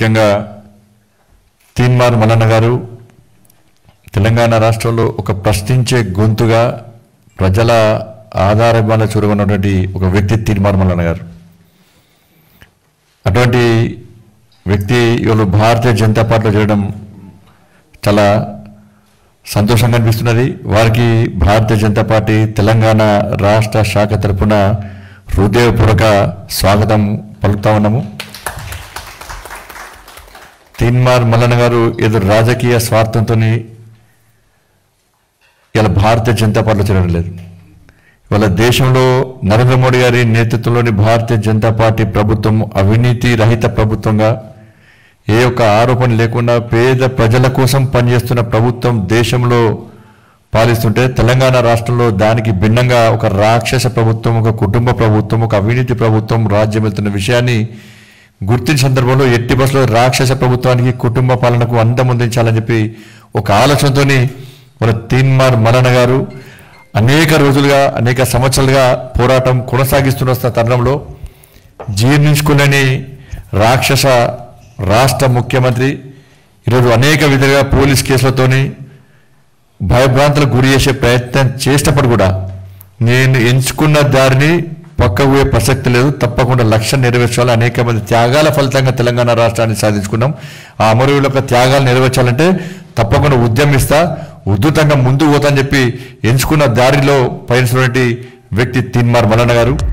ముఖ్యంగా తీన్మార్ మల్లన్న గారు తెలంగాణ రాష్ట్రంలో ఒక ప్రశ్నించే గొంతుగా ప్రజల ఆధారబాల చూరగొన్నటువంటి ఒక వ్యక్తి తీన్మార్ మల్లన్న గారు అటువంటి వ్యక్తి ఇవాళ భారతీయ జనతా పార్టీలో చేయడం చాలా సంతోషంగా అనిపిస్తున్నది వారికి భారతీయ జనతా పార్టీ తెలంగాణ రాష్ట్ర శాఖ తరపున హృదయపూర్వక స్వాగతం పలుకుతా ఉన్నాము తీన్మార్ మల్లన్న గారు ఏదో రాజకీయ స్వార్థంతో ఇలా భారతీయ జనతా పార్టీలో చేరడం లేదు ఇవాళ దేశంలో నరేంద్ర మోడీ గారి నేతృత్వంలోని భారతీయ జనతా పార్టీ ప్రభుత్వం అవినీతి రహిత ప్రభుత్వంగా ఏ ఒక్క ఆరోపణ లేకుండా పేద ప్రజల కోసం పనిచేస్తున్న ప్రభుత్వం దేశంలో పాలిస్తుంటే తెలంగాణ రాష్ట్రంలో దానికి భిన్నంగా ఒక రాక్షస ప్రభుత్వం ఒక కుటుంబ ప్రభుత్వం ఒక అవినీతి ప్రభుత్వం రాజ్యం వెళ్తున్న విషయాన్ని గుర్తించిన సందర్భంలో ఎట్టి బస్సులో రాక్షస ప్రభుత్వానికి కుటుంబ పాలనకు అంతమొందించాలని చెప్పి ఒక ఆలోచనతోని మన తీన్మార్ మలన గారు అనేక రోజులుగా అనేక సంవత్సరాలుగా పోరాటం కొనసాగిస్తున్న తరుణంలో జీర్ణించుకునేని రాక్షస రాష్ట్ర ముఖ్యమంత్రి ఈరోజు అనేక విధాలుగా పోలీస్ కేసులతోని భయభ్రాంతులకు గురి చేసే ప్రయత్నం చేసినప్పుడు కూడా నేను ఎంచుకున్న దారిని పక్కకు పోయే ప్రసక్తి లేదు తప్పకుండా లక్ష్యం నెరవేర్చాలి అనేక మంది త్యాగాల ఫలితంగా తెలంగాణ రాష్ట్రాన్ని సాధించుకున్నాం ఆ అమరవీరుల యొక్క త్యాగాలు నెరవేర్చాలంటే తప్పకుండా ఉద్యమిస్తా ఉద్ధృతంగా ముందుకు పోతా అని చెప్పి ఎంచుకున్న దారిలో పయనిస్తున్నటువంటి వ్యక్తి తిన్మార్ మల్లన్న గారు